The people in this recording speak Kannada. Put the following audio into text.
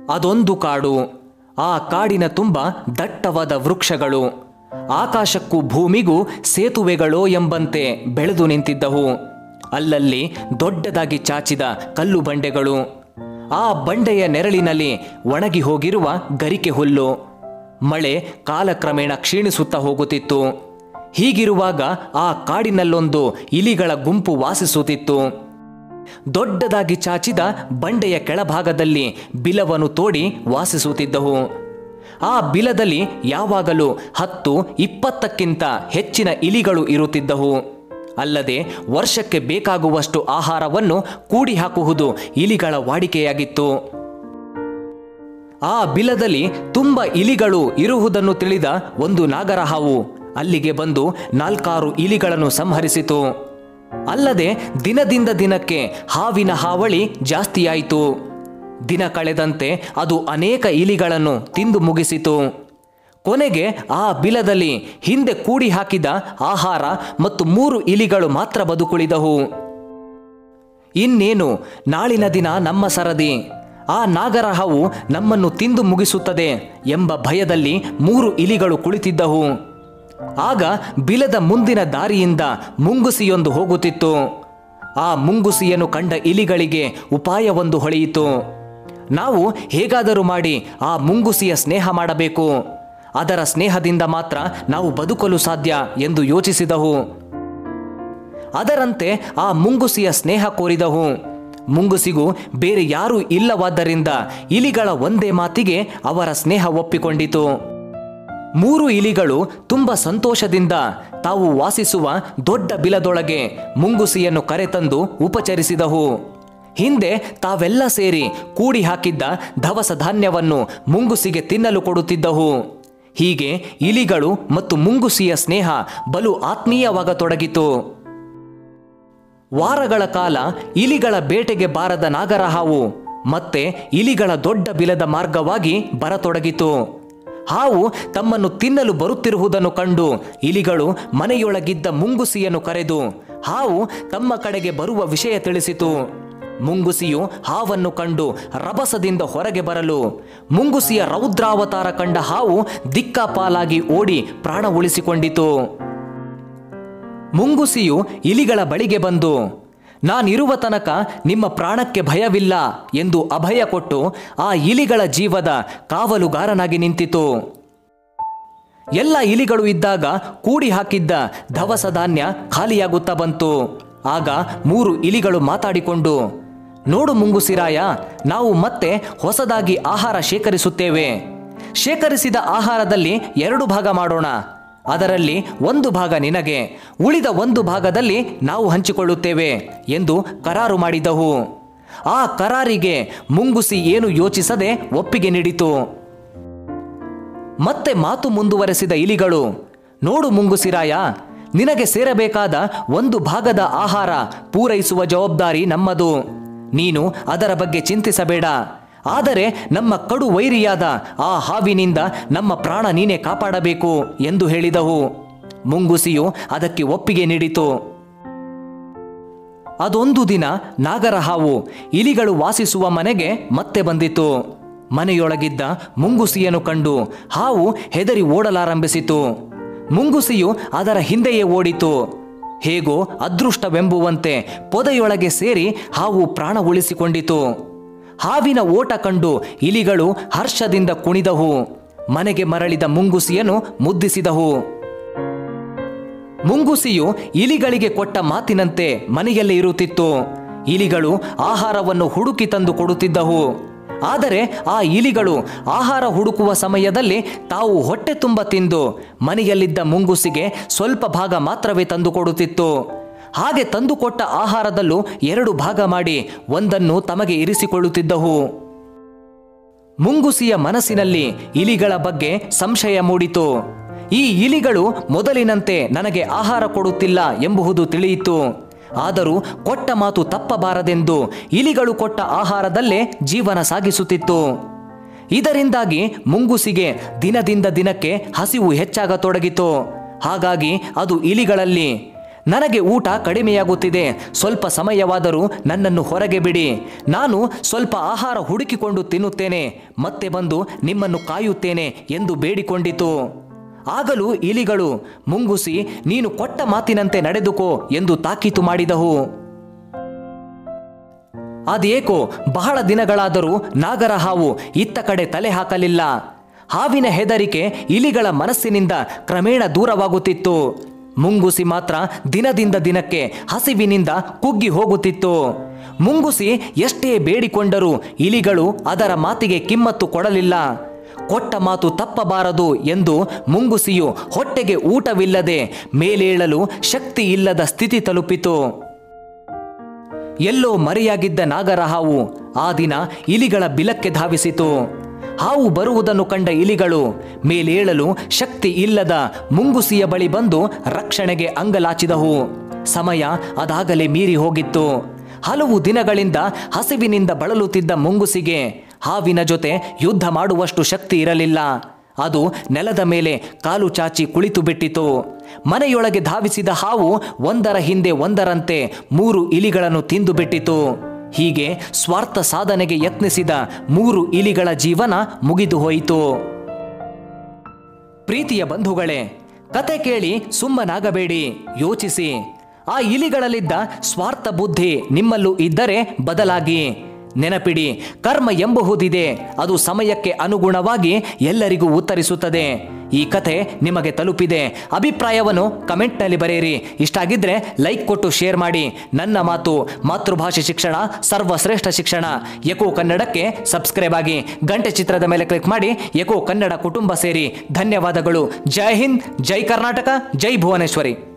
ಅದೊಂದು ಕಾಡು ಆ ಕಾಡಿನ ತುಂಬ ದಟ್ಟವಾದ ವೃಕ್ಷಗಳು ಆಕಾಶಕ್ಕೂ ಭೂಮಿಗೂ ಸೇತುವೆಗಳೋ ಎಂಬಂತೆ ಬೆಳೆದು ನಿಂತಿದ್ದವು ಅಲ್ಲಲ್ಲಿ ದೊಡ್ಡದಾಗಿ ಚಾಚಿದ ಕಲ್ಲು ಬಂಡೆಗಳು ಆ ಬಂಡೆಯ ನೆರಳಿನಲ್ಲಿ ಒಣಗಿ ಹೋಗಿರುವ ಗರಿಕೆ ಹುಲ್ಲು ಮಳೆ ಕಾಲಕ್ರಮೇಣ ಕ್ಷೀಣಿಸುತ್ತಾ ಹೋಗುತ್ತಿತ್ತು ಹೀಗಿರುವಾಗ ಆ ಕಾಡಿನಲ್ಲೊಂದು ಇಲಿಗಳ ಗುಂಪು ವಾಸಿಸುತ್ತಿತ್ತು ದೊಡ್ಡದಾಗಿ ಚಾಚಿದ ಬಂಡೆಯ ಕೆಳಭಾಗದಲ್ಲಿ ಬಿಲವನ್ನು ತೋಡಿ ವಾಸಿಸುತ್ತಿದ್ದವು ಆ ಬಿಲದಲ್ಲಿ ಯಾವಾಗಲೂ ಹತ್ತು ಇಪ್ಪತ್ತಕ್ಕಿಂತ ಹೆಚ್ಚಿನ ಇಲಿಗಳು ಇರುತ್ತಿದ್ದವು ಅಲ್ಲದೆ ವರ್ಷಕ್ಕೆ ಬೇಕಾಗುವಷ್ಟು ಆಹಾರವನ್ನು ಕೂಡಿ ಹಾಕುವುದು ಇಲಿಗಳ ವಾಡಿಕೆಯಾಗಿತ್ತು ಆ ಬಿಲದಲ್ಲಿ ತುಂಬ ಇಲಿಗಳು ಇರುವುದನ್ನು ತಿಳಿದ ಒಂದು ನಾಗರಹಾವು ಅಲ್ಲಿಗೆ ಬಂದು ನಾಲ್ಕಾರು ಇಲಿಗಳನ್ನು ಸಂಹರಿಸಿತು ಅಲ್ಲದೆ ದಿನದಿಂದ ದಿನಕ್ಕೆ ಹಾವಿನ ಹಾವಳಿ ಜಾಸ್ತಿಯಾಯಿತು ದಿನ ಕಳೆದಂತೆ ಅದು ಅನೇಕ ಇಲಿಗಳನ್ನು ತಿಂದು ಮುಗಿಸಿತು ಕೊನೆಗೆ ಆ ಬಿಲದಲ್ಲಿ ಹಿಂದೆ ಕೂಡಿ ಹಾಕಿದ ಆಹಾರ ಮತ್ತು ಮೂರು ಇಲಿಗಳು ಮಾತ್ರ ಬದುಕುಳಿದವು ಇನ್ನೇನು ನಾಳಿನ ದಿನ ನಮ್ಮ ಸರದಿ ಆ ನಾಗರಹಾವು ನಮ್ಮನ್ನು ತಿಂದು ಮುಗಿಸುತ್ತದೆ ಎಂಬ ಭಯದಲ್ಲಿ ಮೂರು ಇಲಿಗಳು ಕುಳಿತಿದ್ದವು ಆಗ ಬಿಲದ ಮುಂದಿನ ದಾರಿಯಿಂದ ಮುಂಗುಸಿಯೊಂದು ಹೋಗುತ್ತಿತ್ತು ಆ ಮುಂಗುಸಿಯನ್ನು ಕಂಡ ಇಲಿಗಳಿಗೆ ಉಪಾಯವೊಂದು ಹೊಳೆಯಿತು ನಾವು ಹೇಗಾದರೂ ಮಾಡಿ ಆ ಮುಂಗುಸಿಯ ಸ್ನೇಹ ಮಾಡಬೇಕು ಅದರ ಸ್ನೇಹದಿಂದ ಮಾತ್ರ ನಾವು ಬದುಕಲು ಸಾಧ್ಯ ಎಂದು ಯೋಚಿಸಿದವು ಅದರಂತೆ ಆ ಮುಂಗುಸಿಯ ಸ್ನೇಹ ಕೋರಿದವು ಮುಂಗುಸಿಗೂ ಬೇರೆ ಯಾರೂ ಇಲ್ಲವಾದ್ದರಿಂದ ಇಲಿಗಳ ಒಂದೇ ಮಾತಿಗೆ ಅವರ ಸ್ನೇಹ ಒಪ್ಪಿಕೊಂಡಿತು ಮೂರು ಇಲಿಗಳು ತುಂಬ ಸಂತೋಷದಿಂದ ತಾವು ವಾಸಿಸುವ ದೊಡ್ಡ ಬಿಲದೊಳಗೆ ಮುಂಗುಸಿಯನ್ನು ಕರೆತಂದು ಉಪಚರಿಸಿದವು ಹಿಂದೆ ತಾವೆಲ್ಲ ಸೇರಿ ಕೂಡಿ ಹಾಕಿದ್ದ ದವಸ ಧಾನ್ಯವನ್ನು ಮುಂಗುಸಿಗೆ ತಿನ್ನಲು ಕೊಡುತ್ತಿದ್ದವು ಹೀಗೆ ಇಲಿಗಳು ಮತ್ತು ಮುಂಗುಸಿಯ ಸ್ನೇಹ ಬಲು ಆತ್ಮೀಯವಾಗತೊಡಗಿತು ವಾರಗಳ ಕಾಲ ಇಲಿಗಳ ಬೇಟೆಗೆ ಬಾರದ ನಾಗರಹಾವು ಮತ್ತೆ ಇಲಿಗಳ ದೊಡ್ಡ ಬಿಲದ ಮಾರ್ಗವಾಗಿ ಬರತೊಡಗಿತು ಹಾವು ತಮ್ಮನ್ನು ತಿನ್ನಲು ಬರುತ್ತಿರುವುದನ್ನು ಕಂಡು ಇಲಿಗಳು ಮನೆಯೊಳಗಿದ್ದ ಮುಂಗುಸಿಯನ್ನು ಕರೆದು ಹಾವು ತಮ್ಮ ಕಡೆಗೆ ಬರುವ ವಿಷಯ ತಿಳಿಸಿತು ಮುಂಗುಸಿಯು ಹಾವನ್ನು ಕಂಡು ರಭಸದಿಂದ ಹೊರಗೆ ಬರಲು ಮುಂಗುಸಿಯ ರೌದ್ರಾವತಾರ ಕಂಡ ಹಾವು ದಿಕ್ಕಾಪಾಲಾಗಿ ಓಡಿ ಪ್ರಾಣ ಉಳಿಸಿಕೊಂಡಿತು ಮುಂಗುಸಿಯು ಇಲಿಗಳ ಬಳಿಗೆ ಬಂದು ನಾನಿರುವ ತನಕ ನಿಮ್ಮ ಪ್ರಾಣಕ್ಕೆ ಭಯವಿಲ್ಲ ಎಂದು ಅಭಯ ಕೊಟ್ಟು ಆ ಇಲಿಗಳ ಜೀವದ ಕಾವಲುಗಾರನಾಗಿ ನಿಂತಿತು ಎಲ್ಲ ಇಲಿಗಳು ಇದ್ದಾಗ ಕೂಡಿ ಹಾಕಿದ್ದ ದವಸ ಧಾನ್ಯ ಖಾಲಿಯಾಗುತ್ತಾ ಬಂತು ಆಗ ಮೂರು ಇಲಿಗಳು ಮಾತಾಡಿಕೊಂಡು ನೋಡು ಮುಂಗುಸಿರಾಯ ನಾವು ಮತ್ತೆ ಹೊಸದಾಗಿ ಆಹಾರ ಶೇಖರಿಸುತ್ತೇವೆ ಶೇಖರಿಸಿದ ಆಹಾರದಲ್ಲಿ ಎರಡು ಭಾಗ ಮಾಡೋಣ ಅದರಲ್ಲಿ ಒಂದು ಭಾಗ ನಿನಗೆ ಉಳಿದ ಒಂದು ಭಾಗದಲ್ಲಿ ನಾವು ಹಂಚಿಕೊಳ್ಳುತ್ತೇವೆ ಎಂದು ಕರಾರು ಮಾಡಿದವು ಆ ಕರಾರಿಗೆ ಮುಂಗುಸಿ ಏನು ಯೋಚಿಸದೆ ಒಪ್ಪಿಗೆ ನೀಡಿತು ಮತ್ತೆ ಮಾತು ಮುಂದುವರೆಸಿದ ಇಲಿಗಳು ನೋಡು ಮುಂಗುಸಿರಾಯ ನಿನಗೆ ಸೇರಬೇಕಾದ ಒಂದು ಭಾಗದ ಆಹಾರ ಪೂರೈಸುವ ಜವಾಬ್ದಾರಿ ನಮ್ಮದು ನೀನು ಅದರ ಬಗ್ಗೆ ಚಿಂತಿಸಬೇಡ ಆದರೆ ನಮ್ಮ ಕಡು ವೈರಿಯಾದ ಆ ಹಾವಿನಿಂದ ನಮ್ಮ ಪ್ರಾಣ ನೀನೇ ಕಾಪಾಡಬೇಕು ಎಂದು ಹೇಳಿದವು ಮುಂಗುಸಿಯು ಅದಕ್ಕೆ ಒಪ್ಪಿಗೆ ನೀಡಿತು ಅದೊಂದು ದಿನ ನಾಗರ ಹಾವು ಇಲಿಗಳು ವಾಸಿಸುವ ಮನೆಗೆ ಮತ್ತೆ ಬಂದಿತು ಮನೆಯೊಳಗಿದ್ದ ಮುಂಗುಸಿಯನ್ನು ಕಂಡು ಹಾವು ಹೆದರಿ ಓಡಲಾರಂಭಿಸಿತು ಮುಂಗುಸಿಯು ಅದರ ಹಿಂದೆಯೇ ಓಡಿತು ಹೇಗೋ ಅದೃಷ್ಟವೆಂಬುವಂತೆ ಪೊದೆಯೊಳಗೆ ಸೇರಿ ಹಾವು ಪ್ರಾಣ ಉಳಿಸಿಕೊಂಡಿತು ಹಾವಿನ ಓಟ ಕಂಡು ಇಲಿಗಳು ಹರ್ಷದಿಂದ ಕುಣಿದವು ಮನೆಗೆ ಮರಳಿದ ಮುಂಗುಸಿಯನ್ನು ಮುದ್ದಿಸಿದವು ಮುಂಗುಸಿಯು ಇಲಿಗಳಿಗೆ ಕೊಟ್ಟ ಮಾತಿನಂತೆ ಮನೆಯಲ್ಲೇ ಇರುತ್ತಿತ್ತು ಇಲಿಗಳು ಆಹಾರವನ್ನು ಹುಡುಕಿ ತಂದು ಕೊಡುತ್ತಿದ್ದವು ಆದರೆ ಆ ಇಲಿಗಳು ಆಹಾರ ಹುಡುಕುವ ಸಮಯದಲ್ಲಿ ತಾವು ಹೊಟ್ಟೆ ತುಂಬ ತಿಂದು ಮನೆಯಲ್ಲಿದ್ದ ಮುಂಗುಸಿಗೆ ಸ್ವಲ್ಪ ಭಾಗ ಮಾತ್ರವೇ ತಂದು ಕೊಡುತ್ತಿತ್ತು ಹಾಗೆ ತಂದುಕೊಟ್ಟ ಆಹಾರದಲ್ಲೂ ಎರಡು ಭಾಗ ಮಾಡಿ ಒಂದನ್ನು ತಮಗೆ ಇರಿಸಿಕೊಳ್ಳುತ್ತಿದ್ದವು ಮುಂಗುಸಿಯ ಮನಸ್ಸಿನಲ್ಲಿ ಇಲಿಗಳ ಬಗ್ಗೆ ಸಂಶಯ ಮೂಡಿತು ಈ ಇಲಿಗಳು ಮೊದಲಿನಂತೆ ನನಗೆ ಆಹಾರ ಕೊಡುತ್ತಿಲ್ಲ ಎಂಬುದು ತಿಳಿಯಿತು ಆದರೂ ಕೊಟ್ಟ ಮಾತು ತಪ್ಪಬಾರದೆಂದು ಇಲಿಗಳು ಕೊಟ್ಟ ಆಹಾರದಲ್ಲೇ ಜೀವನ ಸಾಗಿಸುತ್ತಿತ್ತು ಇದರಿಂದಾಗಿ ಮುಂಗುಸಿಗೆ ದಿನದಿಂದ ದಿನಕ್ಕೆ ಹಸಿವು ಹೆಚ್ಚಾಗತೊಡಗಿತು ಹಾಗಾಗಿ ಅದು ಇಲಿಗಳಲ್ಲಿ ನನಗೆ ಊಟ ಕಡಿಮೆಯಾಗುತ್ತಿದೆ ಸ್ವಲ್ಪ ಸಮಯವಾದರೂ ನನ್ನನ್ನು ಹೊರಗೆ ಬಿಡಿ ನಾನು ಸ್ವಲ್ಪ ಆಹಾರ ಹುಡುಕಿಕೊಂಡು ತಿನ್ನುತ್ತೇನೆ ಮತ್ತೆ ಬಂದು ನಿಮ್ಮನ್ನು ಕಾಯುತ್ತೇನೆ ಎಂದು ಬೇಡಿಕೊಂಡಿತು ಆಗಲೂ ಇಲಿಗಳು ಮುಂಗುಸಿ ನೀನು ಕೊಟ್ಟ ಮಾತಿನಂತೆ ನಡೆದುಕೋ ಎಂದು ತಾಕೀತು ಮಾಡಿದವು ಅದೇಕೋ ಬಹಳ ದಿನಗಳಾದರೂ ನಾಗರ ಹಾವು ಇತ್ತ ಕಡೆ ತಲೆ ಹಾಕಲಿಲ್ಲ ಹಾವಿನ ಹೆದರಿಕೆ ಇಲಿಗಳ ಮನಸ್ಸಿನಿಂದ ಕ್ರಮೇಣ ದೂರವಾಗುತ್ತಿತ್ತು ಮುಂಗುಸಿ ಮಾತ್ರ ದಿನದಿಂದ ದಿನಕ್ಕೆ ಹಸಿವಿನಿಂದ ಕುಗ್ಗಿ ಹೋಗುತ್ತಿತ್ತು ಮುಂಗುಸಿ ಎಷ್ಟೇ ಬೇಡಿಕೊಂಡರೂ ಇಲಿಗಳು ಅದರ ಮಾತಿಗೆ ಕಿಮ್ಮತ್ತು ಕೊಡಲಿಲ್ಲ ಕೊಟ್ಟ ಮಾತು ತಪ್ಪಬಾರದು ಎಂದು ಮುಂಗುಸಿಯು ಹೊಟ್ಟೆಗೆ ಊಟವಿಲ್ಲದೆ ಮೇಲೇಳಲು ಶಕ್ತಿ ಇಲ್ಲದ ಸ್ಥಿತಿ ತಲುಪಿತು ಎಲ್ಲೋ ಮರೆಯಾಗಿದ್ದ ನಾಗರ ಹಾವು ಆ ದಿನ ಇಲಿಗಳ ಬಿಲಕ್ಕೆ ಧಾವಿಸಿತು ಹಾವು ಬರುವುದನ್ನು ಕಂಡ ಇಲಿಗಳು ಮೇಲೇಳಲು ಶಕ್ತಿ ಇಲ್ಲದ ಮುಂಗುಸಿಯ ಬಳಿ ಬಂದು ರಕ್ಷಣೆಗೆ ಅಂಗಲಾಚಿದವು ಸಮಯ ಅದಾಗಲೇ ಮೀರಿ ಹೋಗಿತ್ತು ಹಲವು ದಿನಗಳಿಂದ ಹಸಿವಿನಿಂದ ಬಳಲುತ್ತಿದ್ದ ಮುಂಗುಸಿಗೆ ಹಾವಿನ ಜೊತೆ ಯುದ್ಧ ಮಾಡುವಷ್ಟು ಶಕ್ತಿ ಇರಲಿಲ್ಲ ಅದು ನೆಲದ ಮೇಲೆ ಕಾಲು ಚಾಚಿ ಕುಳಿತು ಬಿಟ್ಟಿತು ಮನೆಯೊಳಗೆ ಧಾವಿಸಿದ ಹಾವು ಒಂದರ ಹಿಂದೆ ಒಂದರಂತೆ ಮೂರು ಇಲಿಗಳನ್ನು ತಿಂದು ಬಿಟ್ಟಿತು ಹೀಗೆ ಸ್ವಾರ್ಥ ಸಾಧನೆಗೆ ಯತ್ನಿಸಿದ ಮೂರು ಇಲಿಗಳ ಜೀವನ ಮುಗಿದು ಹೋಯಿತು ಪ್ರೀತಿಯ ಬಂಧುಗಳೇ ಕತೆ ಕೇಳಿ ಸುಮ್ಮನಾಗಬೇಡಿ ಯೋಚಿಸಿ ಆ ಇಲಿಗಳಲ್ಲಿದ್ದ ಸ್ವಾರ್ಥ ಬುದ್ಧಿ ನಿಮ್ಮಲ್ಲೂ ಇದ್ದರೆ ಬದಲಾಗಿ ನೆನಪಿಡಿ ಕರ್ಮ ಎಂಬುವುದಿದೆ ಅದು ಸಮಯಕ್ಕೆ ಅನುಗುಣವಾಗಿ ಎಲ್ಲರಿಗೂ ಉತ್ತರಿಸುತ್ತದೆ ಈ ಕಥೆ ನಿಮಗೆ ತಲುಪಿದೆ ಅಭಿಪ್ರಾಯವನ್ನು ಕಮೆಂಟ್ನಲ್ಲಿ ಬರೆಯಿರಿ ಇಷ್ಟಾಗಿದ್ರೆ ಲೈಕ್ ಕೊಟ್ಟು ಶೇರ್ ಮಾಡಿ ನನ್ನ ಮಾತು ಮಾತೃಭಾಷೆ ಶಿಕ್ಷಣ ಸರ್ವಶ್ರೇಷ್ಠ ಶಿಕ್ಷಣ ಎಕೋ ಕನ್ನಡಕ್ಕೆ ಸಬ್ಸ್ಕ್ರೈಬ್ ಆಗಿ ಗಂಟೆ ಚಿತ್ರದ ಮೇಲೆ ಕ್ಲಿಕ್ ಮಾಡಿ ಎಕೋ ಕನ್ನಡ ಕುಟುಂಬ ಸೇರಿ ಧನ್ಯವಾದಗಳು ಜೈ ಹಿಂದ್ ಜೈ ಕರ್ನಾಟಕ ಜೈ ಭುವನೇಶ್ವರಿ